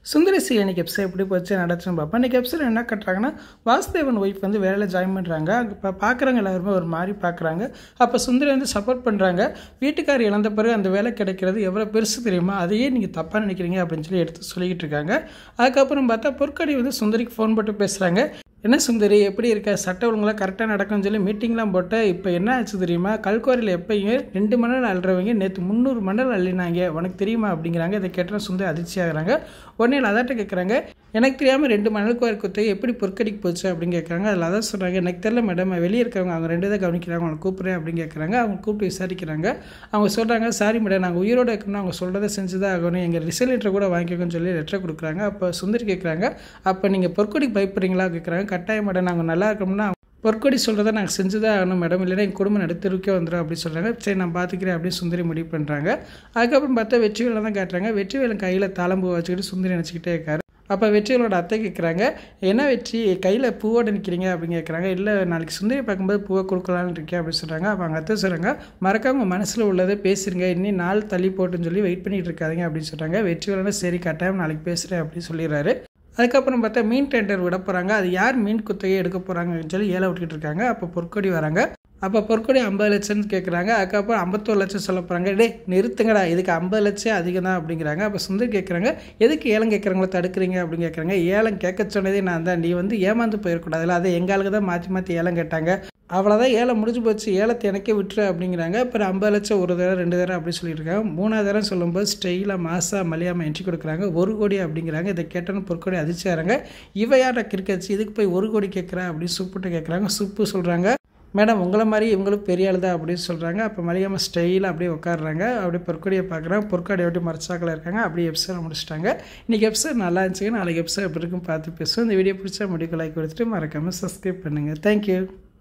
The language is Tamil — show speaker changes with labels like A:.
A: சுந்தரசி இன்னைக்கு எபிசோட் எப்படி போச்சு நடச்சுன்னு பார்ப்போம் இன்னைக்கு எபிசோட் என்ன கட்டுறாங்கன்னா வாசுதேவன் ஒய்ஃப் வந்து வேலையில் ஜாயின் பண்ணுறாங்க அங்கே இப்போ பார்க்குறவங்க எல்லாருமே ஒரு மாதிரி பார்க்குறாங்க அப்போ சுந்தரி வந்து சப்போர்ட் பண்ணுறாங்க வீட்டுக்கார் இழந்த பிறகு அந்த வேலை கிடைக்கிறது எவ்வளோ பெருசு தெரியுமா அதையே நீங்கள் தப்பாக நினைக்கிறீங்க அப்படின்னு சொல்லி எடுத்து சொல்லிக்கிட்டு இருக்காங்க அதுக்கப்புறம் பார்த்தா பொற்கடி வந்து சுந்தரிக்கு ஃபோன் போட்டு பேசுகிறாங்க என்ன சுந்தரி எப்படி இருக்க சட்ட ஒழுங்குலாம் கரெக்டாக நடக்கும்னு சொல்லி மீட்டிங்லாம் போட்டு இப்போ என்ன ஆச்சு தெரியுமா கல்குவாரியில் எப்பயும் ரெண்டு மணி நேரம் அல்றவங்க நேற்று முந்நூறு மணி நேரம் அள்ளினாங்க உனக்கு தெரியுமா அப்படிங்கிறாங்க இதை கேட்டால் சுந்தரி அதிர்ச்சி ஆகுறாங்க உடனே அதாட்ட கேட்குறாங்க எனக்கு தெரியாமல் ரெண்டு மணல் கோயில் குத்தை எப்படி பொற்கடிக்கு போச்சு அப்படின்னு கேட்குறாங்க அதில் அதான் சொல்கிறாங்க எனக்கு தெரியல மேடம் வெளியே இருக்கிறவங்க அவங்க ரெண்டு தான் கவனிக்கிறாங்க அவங்களை கூப்பிட்றேன் அப்படின்னு கேட்குறாங்க அவங்க கூப்பிட்டு விசாரிக்கிறாங்க அவங்க சொல்கிறாங்க சாரி மேடம் நாங்கள் உயிரோட இருக்கணும் அவங்க சொல்கிறத செஞ்சு தான் ஆகணும் எங்கள் ரிசல்ட் லெட்டர் கூட வாங்கிக்கோன்னு சொல்லி லெட்டர் கொடுக்குறாங்க அப்போ சுந்தரி கேட்குறாங்க அப்போ நீங்கள் பொற்கொடிக்கு பயப்படுறீங்களா கேட்குறாங்க கட்டாயம் மேடம் நாங்கள் நல்லா இருக்கோம்னா பொற்கொடி சொல்கிறத நாங்கள் செஞ்சு தான் ஆகணும் மேடம் இல்லைன்னா எங்கள் குடும்பம் நடுத்தருக்கே வந்துடும் அப்படின்னு சொல்கிறாங்க சரி நான் பார்த்துக்கிறேன் அப்படின்னு சுந்தரி முடிவு பண்ணுறாங்க அதுக்கப்புறம் பார்த்தா வெற்றிவேலை தான் காட்டுறாங்க வெற்றிவேலன் கையில் தாளம்பூ வச்சுக்கிட்டு சுந்தரி நினச்சிக்கிட்டே இருக்காரு அப்போ வெற்றிகளோட அத்தை கேட்குறாங்க என்ன வெற்றி கையில் பூவோட நிற்கிறீங்க அப்படின்னு கேட்குறாங்க இல்லை நாளைக்கு சுந்தரி பார்க்கும்போது பூவை கொடுக்கலான்னு இருக்கேன் அப்படின்னு சொல்கிறாங்க அப்போ அவங்க அத்தை சொல்கிறாங்க மறக்காம உங்கள் மனசில் உள்ளதை பேசுங்க இன்னும் நாள் தள்ளி போட்டுன்னு சொல்லி வெயிட் பண்ணிட்டு இருக்காதீங்க அப்படின்னு சொல்கிறாங்க வெற்றிவேலனை சரி கட்டாயம் நாளைக்கு பேசுகிறேன் அப்படின்னு சொல்லிடுறாரு அதுக்கப்புறம் பார்த்தா மீன் டெண்டர் விட போகிறாங்க அது யார் மீன் குத்தகையை எடுக்க போகிறாங்கன்னு சொல்லி ஏழை விட்டுக்கிட்டு இருக்காங்க அப்போ பொற்கொடி வராங்க அப்போ பொற்கொடி ஐம்பது லட்சம்னு கேட்குறாங்க அதுக்கப்புறம் ஐம்பத்தோரு லட்சம் சொல்ல போகிறாங்க டே நிறுத்துங்கடா இதுக்கு ஐம்பது லட்சம் அதிகம் தான் அப்படிங்கிறாங்க அப்போ சுந்தர் கேட்குறாங்க எதுக்கு ஏலம் கேட்குறவங்கள தடுக்கிறீங்க அப்படின்னு கேட்குறாங்க ஏலம் கேட்க சொன்னதே நான் தான் நீ வந்து ஏமாந்து போயிடக்கூடாதுல அதை எங்களுக்கு தான் மாற்றி மாற்றி ஏலம் கேட்டாங்க அவ்வளோதான் ஏலம் முடிஞ்சு போச்சு ஏலத்தை எனக்கே விட்டுரு அப்படிங்கிறாங்க அப்புறம் ஐம்பது லட்சம் ஒரு தடவை ரெண்டு தடவை அப்படி சொல்லியிருக்காங்க மூணாவது தடவை சொல்லும்போது ஸ்டைலாக மாசாக மலையாமல் என்ட்ரி கொடுக்குறாங்க ஒரு கோடி அப்படிங்கிறாங்க இதை கேட்டோன்னு பொற்கொடி அதிர்ச்சியாகிறாங்க இவ யார்டா கிரிக்கெட்ஸ் இதுக்கு போய் ஒரு கோடி கேட்குறேன் அப்படின்னு சுப்புட்டு கேட்குறாங்க சுப்பு சொல்கிறாங்க மேடம் உங்களை மாதிரி இவங்களும் பெரிய ஆள் தான் அப்படின்னு சொல்கிறாங்க அப்போ மலையாமல் ஸ்டைலாக அப்படியே உட்காடுறாங்க அப்படியே பொற்கொடியை பார்க்குறாங்க பொற்கொடி எப்படி மறைச்சாக்கில் இருக்காங்க அப்படியே எபிசோட் முடிச்சிட்டாங்க இன்றைக்கி எபிசோட் நல்லா இருந்துச்சுங்க நாளைக்கு எபிசோட் எப்படி இருக்கும் பார்த்து பேசுவோம் இந்த வீடியோ பிடிச்சா முடிக்க லைக் கொடுத்துட்டு மறக்காமல் சப்ஸ்கிரைப் பண்ணுங்கள் தேங்க்யூ